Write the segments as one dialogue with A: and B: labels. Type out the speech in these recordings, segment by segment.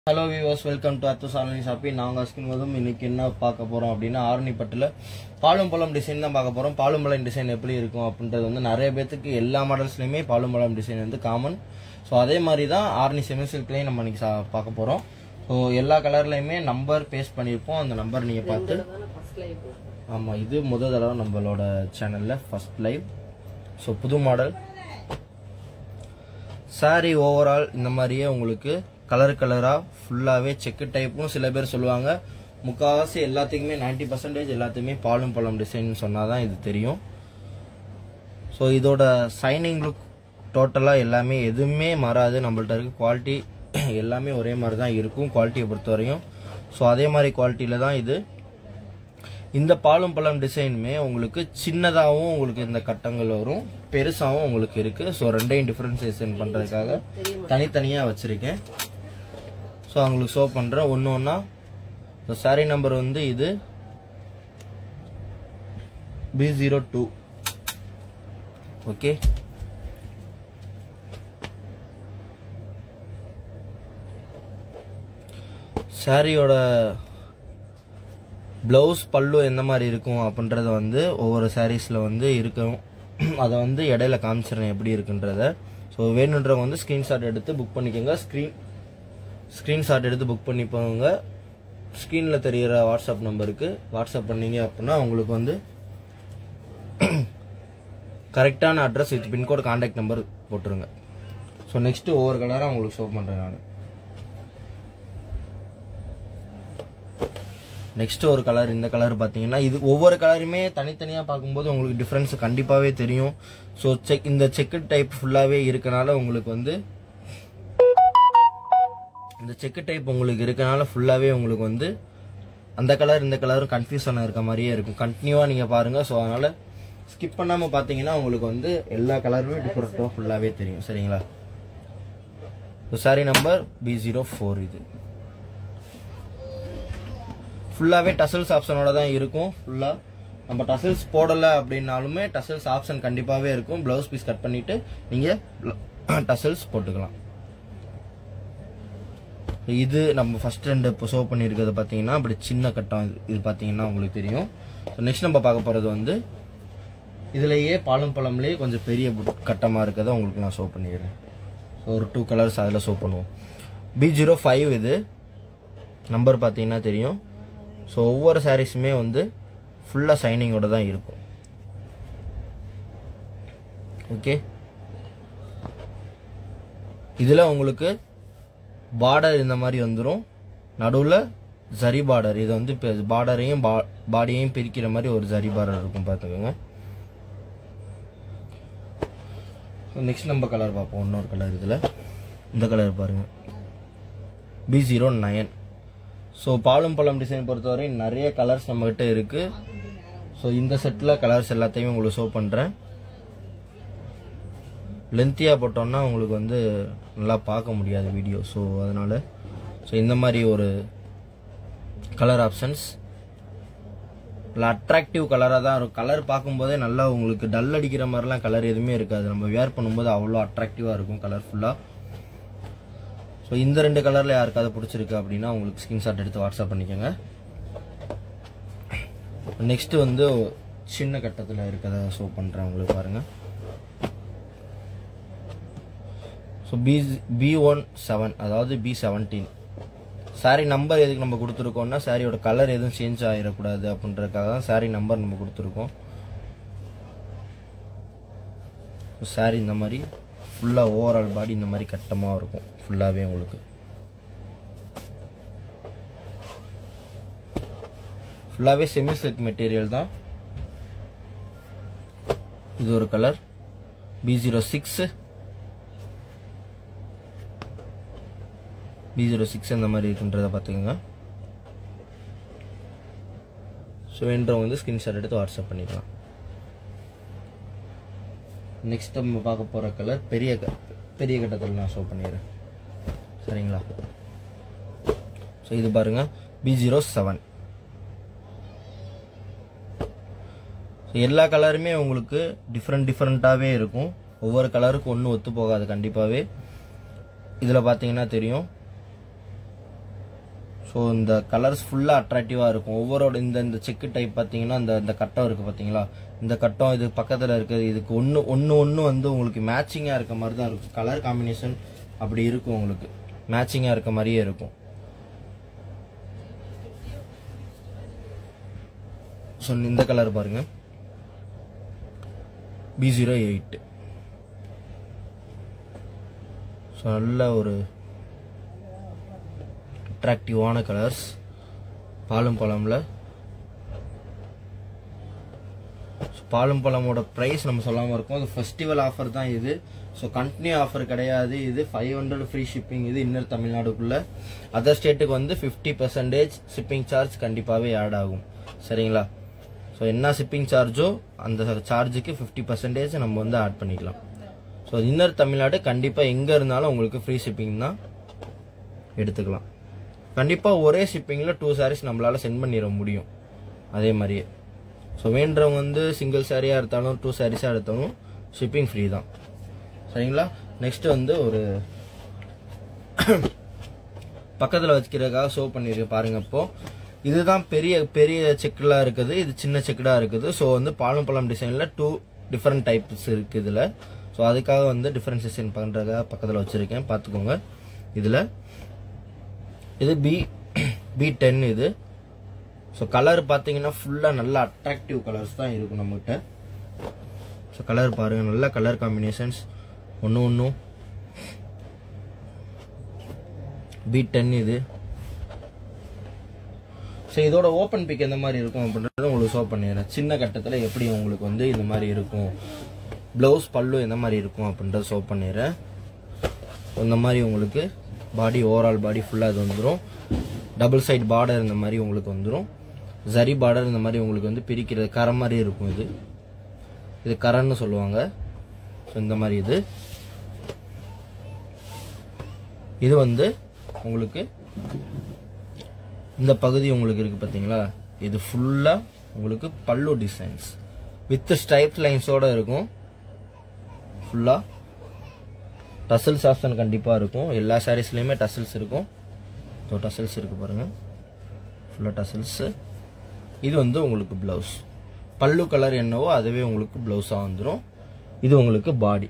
A: Hello viewers welcome to அத்து சாலனி shoppy நாங்கள் skin போதும் இன்னைக்கு என்ன பார்க்க போகிறோம் அப்படின்னா ஆரணிப்பட்டில் பாலும் பழம் டிசைன் தான் பார்க்க போகிறோம் பாலும் பழம் டிசைன் எப்படி இருக்கும் அப்படின்றது வந்து நிறைய பேத்துக்கு எல்லா மாடல்ஸ்லையுமே பாலும் பழம் டிசைன் வந்து காமன் ஸோ அதே மாதிரி தான் ஆரணி செமி சில்க்லேயும் நம்ம இன்னைக்கு சா- பார்க்க போகிறோம் ஸோ எல்லா கலர்லையுமே நம்பர் பேஸ்ட் பண்ணியிருப்போம் அந்த நம்பர் நீங்கள் பார்த்து ஆமாம் இது முதல் தடவை நம்மளோட சேனலில் ஃபர்ஸ்ட் லைவ் ஸோ புது மாடல் saree ஓவரால் இந்த மாதிரியே உங்களுக்கு கலர் கலராக ஃபுல்லாகவே செக்கு டைப்பும் சில பேர் சொல்லுவாங்க முக்கால்வாசி எல்லாத்துக்குமே 90% பர்சன்டேஜ் எல்லாத்துக்குமே பாலும் பழம் டிசைன் சொன்னால் தான் இது தெரியும் ஸோ இதோட சைனிங் லுக் டோட்டலாக எல்லாமே எதுவுமே மாறாது நம்மள்ட்ட இருக்க குவாலிட்டி எல்லாமே ஒரே மாதிரி தான் இருக்கும் குவாலிட்டியை பொறுத்த வரையும் ஸோ அதே மாதிரி குவாலிட்டியில் தான் இது இந்த பாலும் பழம் டிசைனுமே உங்களுக்கு சின்னதாகவும் உங்களுக்கு இந்த கட்டங்கள் வரும் பெருசாகவும் உங்களுக்கு இருக்கு ஸோ ரெண்டையும் டிஃபரன்சியேஷன் பண்ணுறதுக்காக தனித்தனியாக வச்சுருக்கேன் ஸோ உங்களுக்கு ஷோ பண்ணுறேன் ஒன்று ஒன்றா ஸோ சாரி நம்பர் வந்து இது பி ஜீரோ டூ ஓகே சாரியோட ப்ளவுஸ் பல்லு எந்த மாதிரி இருக்கும் அப்படின்றத வந்து ஒவ்வொரு சாரீஸில் வந்து இருக்கும் அதை வந்து இடையில காமிச்சிடுறேன் எப்படி இருக்குன்றத ஸோ வேணுன்றவங்க வந்து ஸ்க்ரீன்ஷாட் எடுத்து புக் பண்ணிக்கோங்க ஸ்க்ரீன் ஸ்க்ரீன்ஷாட் எடுத்து புக் பண்ணிப்போங்க ஸ்க்ரீனில் தெரிகிற வாட்ஸ்அப் நம்பருக்கு வாட்ஸ்அப் பண்ணீங்க அப்படின்னா உங்களுக்கு வந்து கரெக்டான address with pincode contact number போட்டுருங்க ஸோ நெக்ஸ்ட்டு ஒவ்வொரு கலராக உங்களுக்கு ஷோ பண்ணுறேன் நான் நெக்ஸ்ட் ஒரு கலர் இந்த கலர் பார்த்தீங்கன்னா இது ஒவ்வொரு கலருமே தனித்தனியாக பார்க்கும்போது உங்களுக்கு டிஃப்ரென்ஸ் கண்டிப்பாகவே தெரியும் ஸோ செக் இந்த செக்கு டைப் ஃபுல்லாகவே இருக்கனால உங்களுக்கு வந்து இந்த செக்கு டைப் உங்களுக்கு இருக்கனால ஃபுல்லாகவே உங்களுக்கு வந்து அந்த கலர் இந்த கலரும் கன்ஃபியூஷனாக இருக்க மாதிரியே இருக்கும் கண்டினியூவாக நீங்கள் பாருங்கள் ஸோ அதனால் ஸ்கிப் பண்ணாமல் பார்த்தீங்கன்னா உங்களுக்கு வந்து எல்லா கலருமே டிஃப்ரெண்ட்டாக ஃபுல்லாகவே தெரியும் சரிங்களா so sari number B zero four இது ஃபுல்லாகவே டசல்ஸ் ஆப்ஷனோட தான் இருக்கும் ஃபுல்லாக நம்ம டசல்ஸ் போடலை அப்படின்னாலுமே டசல்ஸ் ஆப்ஷன் கண்டிப்பாகவே இருக்கும் ப்ளவுஸ் பீஸ் கட் பண்ணிவிட்டு நீங்கள் டசல்ஸ் போட்டுக்கலாம் இது நம்ம ஃபர்ஸ்ட் ரெண்டு இப்போ ஷோ பண்ணியிருக்கிறது பார்த்தீங்கன்னா அப்படி சின்ன கட்டம் இது. இது பார்த்தீங்கன்னா உங்களுக்கு தெரியும் ஸோ நெக்ஸ்ட் நம்ம பார்க்க போகிறது வந்து இதுலேயே பாலும் பழம்லேயே கொஞ்சம் பெரிய கட்டமாக இருக்கிறத உங்களுக்கு நான் ஷோ பண்ணிடுறேன் ஸோ ஒரு டூ கலர்ஸ் அதில் ஷோ பண்ணுவோம் பி ஜீரோ ஃபைவ் இது நம்பர் பார்த்தீங்கன்னா தெரியும் ஸோ ஒவ்வொரு சாரீஸுமே வந்து ஃபுல்லாக சைனிங்கோட தான் இருக்கும் ஓகே இதில் உங்களுக்கு பார்டர் இந்த மாதிரி வந்துடும் நடுவில் ஜரி பார்டர் இது வந்து இப்போ பார்டரையும் பாடியையும் பிரிக்கிற மாதிரி ஒரு ஜரி பார்டர் இருக்கும் பார்த்துக்கோங்க நெக்ஸ்ட் நம்ம கலர் பார்ப்போம் இன்னொரு கலர் இதில் இந்த கலர் பாருங்கள் பி ஜீரோ நயன் ஸோ பாலும் பழம் டிசைன் பொறுத்தவரை நிறைய கலர்ஸ் நம்மகிட்ட இருக்கு ஸோ இந்த செட்டில் கலர்ஸ் எல்லாத்தையும் உங்களுக்கு ஷோ பண்ணுறேன் லென்த்தியாக போட்டோம்னா உங்களுக்கு வந்து நல்லா பார்க்க முடியாது வீடியோ ஸோ அதனால ஸோ இந்த மாதிரி ஒரு கலர் ஆப்ஷன்ஸ் இல்லை அட்ராக்டிவ் கலராக தான் இருக்கும் கலர் பார்க்கும்போதே நல்லா உங்களுக்கு டல் அடிக்கிற மாதிரிலாம் கலர் எதுவுமே இருக்காது நம்ம வேர் பண்ணும்போது அவ்வளோ அட்ராக்டிவாக இருக்கும் கலர்ஃபுல்லாக ஸோ இந்த ரெண்டு கலரில் யாருக்காவது பிடிச்சிருக்கு அப்படின்னா உங்களுக்கு ஸ்கிரீன்ஷாட் எடுத்து வாட்ஸ்அப் பண்ணிக்கோங்க நெக்ஸ்ட் வந்து சின்ன கட்டத்தில் இருக்கிறத ஷோ பண்ணுறேன் உங்களுக்கு பாருங்கள் so B B one seven அதாவது பி செவன்டீன் சாரி நம்பர் எதுக்கு நம்ம கொடுத்துருக்கோம்னா சாரியோட கலர் எதுவும் சேஞ்ச் ஆகிடக்கூடாது அப்படின்றதுக்காக தான் சாரி நம்பர் நம்ம கொடுத்துருக்கோம் சாரி இந்த மாதிரி ஃபுல்லாக ஓவரால் பாடி இந்த மாதிரி கட்டமாக இருக்கும் ஃபுல்லாகவே உங்களுக்கு ஃபுல்லாகவே செமி சில்க் மெட்டீரியல் தான் இது ஒரு colour B zero six B zero six இந்த மாதிரி இருக்குன்றத பார்த்துக்கோங்க ஸோ வேண்டவங்க வந்து ஸ்க்ரீன்ஷாட் எடுத்து வாட்ஸ்அப் பண்ணிக்கலாம் நெக்ஸ்ட் நம்ம பார்க்க போகிற கலர் பெரிய க பெரிய கட்டத்தில் நான் ஷோ பண்ணிடுறேன் சரிங்களா ஸோ இது பாருங்க பி ஜீரோ செவன் எல்லா கலருமே உங்களுக்கு டிஃப்ரெண்ட் டிஃப்ரெண்ட்டாகவே இருக்கும் ஒவ்வொரு கலருக்கும் ஒன்றும் ஒத்து போகாது கண்டிப்பாகவே இதில் பார்த்தீங்கன்னா தெரியும் ஸோ இந்த கலர்ஸ் ஃபுல்லாக அட்ராக்டிவாக இருக்கும் ஒவ்வொருட இந்த இந்த செக்கு டைப் பார்த்தீங்கன்னா இந்த இந்த கட்டம் இருக்குது பார்த்தீங்களா இந்த கட்டம் இது பக்கத்தில் இருக்குது இதுக்கு ஒன்று ஒன்று ஒன்று வந்து உங்களுக்கு மேட்சிங்காக இருக்க மாதிரி தான் இருக்கும் கலர் காம்பினேஷன் அப்படி இருக்கும் உங்களுக்கு மேட்சிங்காக இருக்க மாதிரியே இருக்கும் ஸோ இந்த கலர் பாருங்க பி ஜீரோ எயிட் ஸோ நல்ல ஒரு அட்ராக்டிவான கலர்ஸ் பாலும் பழம்ல பாலும் பழமோட ப்ரைஸ் நம்ம சொல்லாமல் இருக்கோம் அது ஃபெஸ்டிவல் ஆஃபர் தான் இது ஸோ கண்டினியூ ஆஃபர் கிடையாது இது ஃபைவ் ஹண்ட்ரட் ஃப்ரீ ஷிப்பிங் இது இன்னர் தமிழ்நாடுக்குள்ள அதர் ஸ்டேட்டுக்கு வந்து ஃபிஃப்டி பர்சன்டேஜ் ஷிப்பிங் சார்ஜ் கண்டிப்பாகவே ஆட் ஆகும் சரிங்களா ஸோ என்ன ஷிப்பிங் சார்ஜோ அந்த சார்ஜுக்கு ஃபிஃப்டி பர்சன்டேஜ் நம்ம வந்து ஆட் பண்ணிக்கலாம் ஸோ இன்னர் தமிழ்நாடு கண்டிப்பாக எங்கே இருந்தாலும் உங்களுக்கு ஃப்ரீ ஷிப்பிங் தான் எடுத்துக்கலாம் கண்டிப்பாக ஒரே ஷிப்பிங்கில் டூ சாரீஸ் நம்மளால் சென்ட் பண்ணிட முடியும் அதே மாதிரியே ஸோ வேண்டவங்க வந்து சிங்கிள் சாரியாக எடுத்தாலும் டூ சாரீஸாக எடுத்தாலும் ஷிப்பிங் ஃப்ரீ தான் சரிங்களா நெக்ஸ்ட் வந்து ஒரு பக்கத்தில் வச்சுக்கிறதுக்காக ஷோ பண்ணியிருக்கு பாருங்க இப்போ இதுதான் பெரிய பெரிய செக்குலாம் இருக்குது இது சின்ன செக்குடா இருக்குது ஸோ வந்து பாலும் பழம் டிசைனில் டூ டிஃப்ரெண்ட் டைப்ஸ் இருக்கு இதில் ஸோ அதுக்காக வந்து டிஃப்ரென்சேஷன் பண்ணுறதுக்காக பக்கத்தில் வச்சுருக்கேன் பார்த்துக்கோங்க இதில் இது பி பி டென் இது ஸோ கலர் பார்த்தீங்கன்னா ஃபுல்லாக நல்ல அட்ராக்டிவ் கலர்ஸ் தான் இருக்கும் நம்மகிட்ட ஸோ கலர் பாருங்கள் நல்ல கலர் காம்பினேஷன்ஸ் ஒன்று ஒன்றும் பி டென் இது ஸோ இதோட ஓப்பன் பிக் எந்த மாதிரி இருக்கும் அப்படின்றத உங்களுக்கு ஷோ பண்ணிடுறேன் சின்ன கட்டத்தில் எப்படி உங்களுக்கு வந்து இந்த மாதிரி இருக்கும் ப்ளவுஸ் பல்லு எந்த மாதிரி இருக்கும் அப்படின்றத ஷோ பண்ணிடுறேன் இந்த மாதிரி உங்களுக்கு பாடி ஓவரால் பாடி ஃபுல்லாக இது வந்துடும் டபுள் சைடு பார்டர் இந்த மாதிரி உங்களுக்கு வந்துடும் ஜரி பார்டர் இந்த மாதிரி உங்களுக்கு வந்து பிரிக்கிறது கரை மாதிரி இருக்கும் இது இது கரன்னு சொல்லுவாங்க ஸோ இந்த மாதிரி இது இது வந்து உங்களுக்கு இந்த பகுதி உங்களுக்கு இருக்கு பார்த்தீங்களா இது ஃபுல்லாக உங்களுக்கு பல்லு டிசைன்ஸ் வித் ஸ்ட்ரைப் லைன்ஸோட இருக்கும் ஃபுல்லாக டசல்ஸ் ஆப்ஷன் கண்டிப்பாக இருக்கும் எல்லா சாரீஸ்லையுமே டசல்ஸ் இருக்கும் ஸோ டசல்ஸ் இருக்கு பாருங்க ஃபுல்லாக டசல்ஸ் இது வந்து உங்களுக்கு ப்ளவுஸ் பல்லு கலர் என்னவோ அதுவே உங்களுக்கு ப்ளவுஸாக வந்துடும் இது உங்களுக்கு பாடி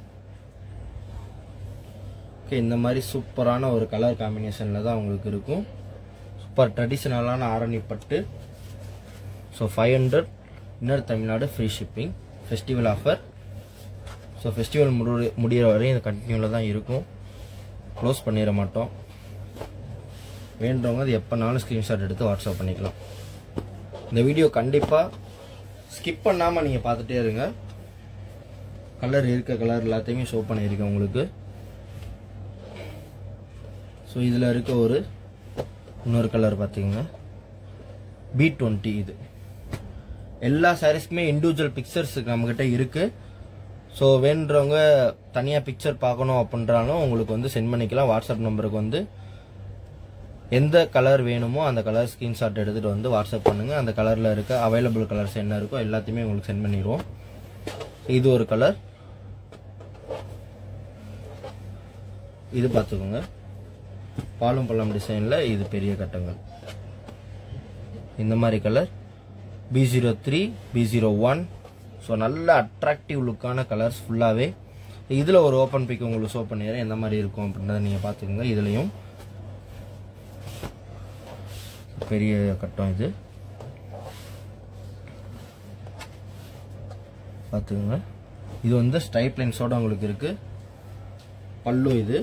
A: ஓகே இந்த மாதிரி சூப்பரான ஒரு கலர் காம்பினேஷனில் தான் உங்களுக்கு இருக்கும் சூப்பர் ட்ரெடிஷ்னலான ஆரணி பட்டு so five hundred inner Tamil Nadu free shipping festival offer so festival முடி முடிகிற வரையும் இது கண்டினியூவில் தான் இருக்கும் க்ளோஸ் பண்ணிட மாட்டோம் வேண்டவங்க அது எப்போனாலும் ஸ்க்ரீன்ஷாட் எடுத்து வாட்ஸ்அப் பண்ணிக்கலாம் இந்த வீடியோ கண்டிப்பாக ஸ்கிப் பண்ணாமல் நீங்கள் பார்த்துட்டே இருங்க கலர் இருக்க கலர் எல்லாத்தையுமே ஷோ பண்ணியிருக்கேன் உங்களுக்கு ஸோ இதில் இருக்க ஒரு இன்னொரு கலர் பார்த்தீங்கன்னா பி டுவெண்ட்டி இது எல்லா சாரீஸ்க்குமே இண்டிவிஜுவல் பிக்சர்ஸ் நம்மக்கிட்ட இருக்குது ஸோ வேண்டுறவங்க தனியாக பிக்சர் பார்க்கணும் அப்படின்றாலும் உங்களுக்கு வந்து சென்ட் பண்ணிக்கலாம் வாட்ஸ்அப் நம்பருக்கு வந்து எந்த கலர் வேணுமோ அந்த கலர் ஸ்க்ரீன்ஷாட் எடுத்துகிட்டு வந்து வாட்ஸ்அப் பண்ணுங்கள் அந்த கலரில் இருக்க அவைலபிள் கலர்ஸ் என்ன இருக்கோ எல்லாத்தையுமே உங்களுக்கு சென்ட் பண்ணிடுவோம் இது ஒரு கலர் இது பார்த்துக்கோங்க பாலும் பழம் டிசைனில் இது பெரிய கட்டங்கள் இந்த மாதிரி colour B zero three B zero one so நல்ல அட்ராக்டிவ் லுக்கான கலர்ஸ் ஃபுல்லாகவே இதில் ஒரு ஓப்பன் பிக் உங்களுக்கு ஷோ பண்ணிடுறேன் எந்த மாதிரி இருக்கும் அப்படின்றத நீங்கள் பார்த்துக்கோங்க இதுலேயும் பெரிய கட்டம் இது பார்த்துக்கோங்க இது வந்து ஸ்ட்ரைப் லைன்ஸோட உங்களுக்கு இருக்கு பல்லு இது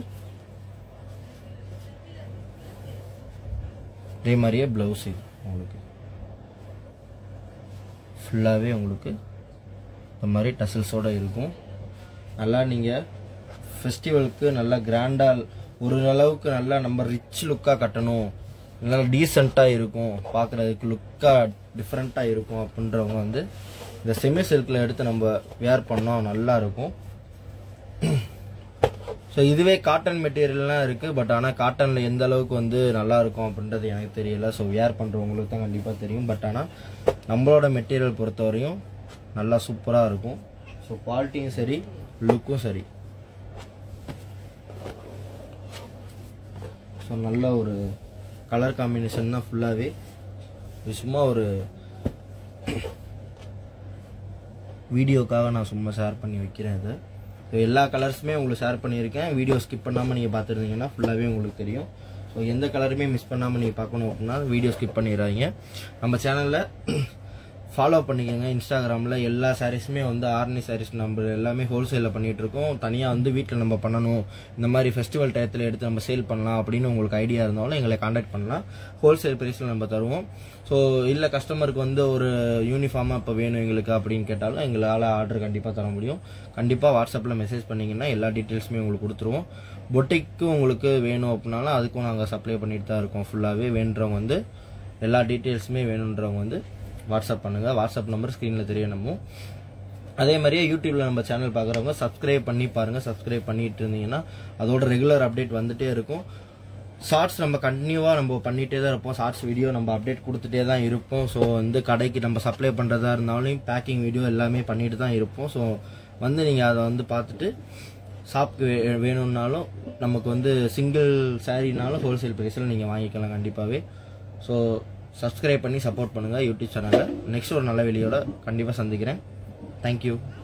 A: இதே மாதிரியே ப்ளவுஸ் இது உங்களுக்கு ஃபுல்லாகவே உங்களுக்கு இந்த மாதிரி டசல்ஸோட இருக்கும் நல்லா நீங்கள் ஃபெஸ்டிவலுக்கு நல்லா கிராண்டாக ஒரு அளவுக்கு நல்லா நம்ம ரிச் லுக்காக கட்டணும் நல்லா டீசெண்டாக இருக்கும் பார்க்குறதுக்கு லுக்காக டிஃப்ரெண்ட்டாக இருக்கும் அப்படின்றவங்க வந்து இந்த செமி சில்கில் எடுத்து நம்ம வேர் பண்ணோம் நல்லா இருக்கும் ஸோ இதுவே காட்டன் மெட்டீரியல்லாம் இருக்குது பட் ஆனால் காட்டனில் எந்த அளவுக்கு வந்து நல்லா இருக்கும் அப்படின்றது எனக்கு தெரியல ஸோ வேர் பண்ணுறவங்களுக்கு தான் கண்டிப்பாக தெரியும் பட் ஆனால் நம்மளோட மெட்டீரியல் பொறுத்தவரையும் நல்லா சூப்பராக இருக்கும் ஸோ குவாலிட்டியும் சரி லுக்கும் சரி ஸோ நல்ல ஒரு கலர் காம்பினேஷன் தான் ஃபுல்லாகவே இது சும்மா ஒரு வீடியோக்காக நான் சும்மா ஷேர் பண்ணி வைக்கிறேன் இதை ஸோ எல்லா கலர்ஸுமே உங்களுக்கு ஷேர் பண்ணியிருக்கேன் வீடியோ ஸ்கிப் பண்ணாமல் நீங்கள் பார்த்துருந்தீங்கன்னா ஃபுல்லாகவே உங்களுக்கு தெரியும் ஸோ எந்த கலருமே மிஸ் பண்ணாமல் நீங்கள் பார்க்கணும் அப்படின்னா வீடியோ ஸ்கிப் பண்ணிடுறாங்க நம்ம சேனலில் ஃபாலோ பண்ணிக்கோங்க இன்ஸ்டாகிராமில் எல்லா சாரீஸுமே வந்து ஆர்னி சாரீஸ் நம்ம எல்லாமே ஹோல்சேலில் பண்ணிகிட்டு இருக்கோம் தனியாக வந்து வீட்டில் நம்ம பண்ணணும் இந்த மாதிரி ஃபெஸ்டிவல் டயத்தில் எடுத்து நம்ம சேல் பண்ணலாம் அப்படின்னு உங்களுக்கு ஐடியா இருந்தாலும் எங்களை காண்டாக்ட் பண்ணலாம் ஹோல்சேல் ப்ரைஸில் நம்ம தருவோம் ஸோ இல்லை கஸ்டமருக்கு வந்து ஒரு யூனிஃபார்மாக இப்போ வேணும் எங்களுக்கு அப்படின்னு கேட்டாலும் எங்களால் ஆர்டர் கண்டிப்பாக தர முடியும் கண்டிப்பாக வாட்ஸ்அப்பில் மெசேஜ் பண்ணிங்கன்னா எல்லா டீட்டெயில்ஸுமே உங்களுக்கு கொடுத்துருவோம் பொட்டிக்கு உங்களுக்கு வேணும் அப்படின்னாலும் அதுக்கும் நாங்கள் சப்ளை பண்ணிட்டு தான் இருக்கோம் ஃபுல்லாகவே வேணுன்றவங்க வந்து எல்லா டீட்டெயில்ஸுமே வேணுன்றவங்க வந்து வாட்ஸ்அப் பண்ணுங்கள் வாட்ஸ்அப் நம்பர் ஸ்க்ரீனில் தெரியணுமோ அதே மாதிரியே யூடியூப்ல நம்ம சேனல் பார்க்குறவங்க சப்ஸ்கிரைப் பண்ணி பாருங்க சப்ஸ்கிரைப் பண்ணிட்டு இருந்தீங்கன்னா அதோட ரெகுலர் அப்டேட் வந்துட்டே இருக்கும் ஷார்ட்ஸ் நம்ம கண்டினியூவாக நம்ம பண்ணிகிட்டே தான் இருப்போம் ஷார்ட்ஸ் வீடியோ நம்ம அப்டேட் கொடுத்துட்டே தான் இருப்போம் ஸோ வந்து கடைக்கு நம்ம சப்ளை பண்ணுறதா இருந்தாலும் பேக்கிங் வீடியோ எல்லாமே பண்ணிட்டு தான் இருப்போம் ஸோ வந்து நீங்கள் அதை வந்து பார்த்துட்டு ஷாப்க்கு வே வேணும்னாலும் நமக்கு வந்து சிங்கிள் சாரீனாலும் ஹோல்சேல் ப்ரைஸில் நீங்கள் வாங்கிக்கலாம் கண்டிப்பாகவே ஸோ சப்ஸ்கிரைப் பண்ணி சப்போர்ட் பண்ணுங்கள் யூடியூப் சேனலை நெக்ஸ்ட் ஒரு நல்ல வீடியோட கண்டிப்பாக சந்திக்கிறேன் தேங்க்யூ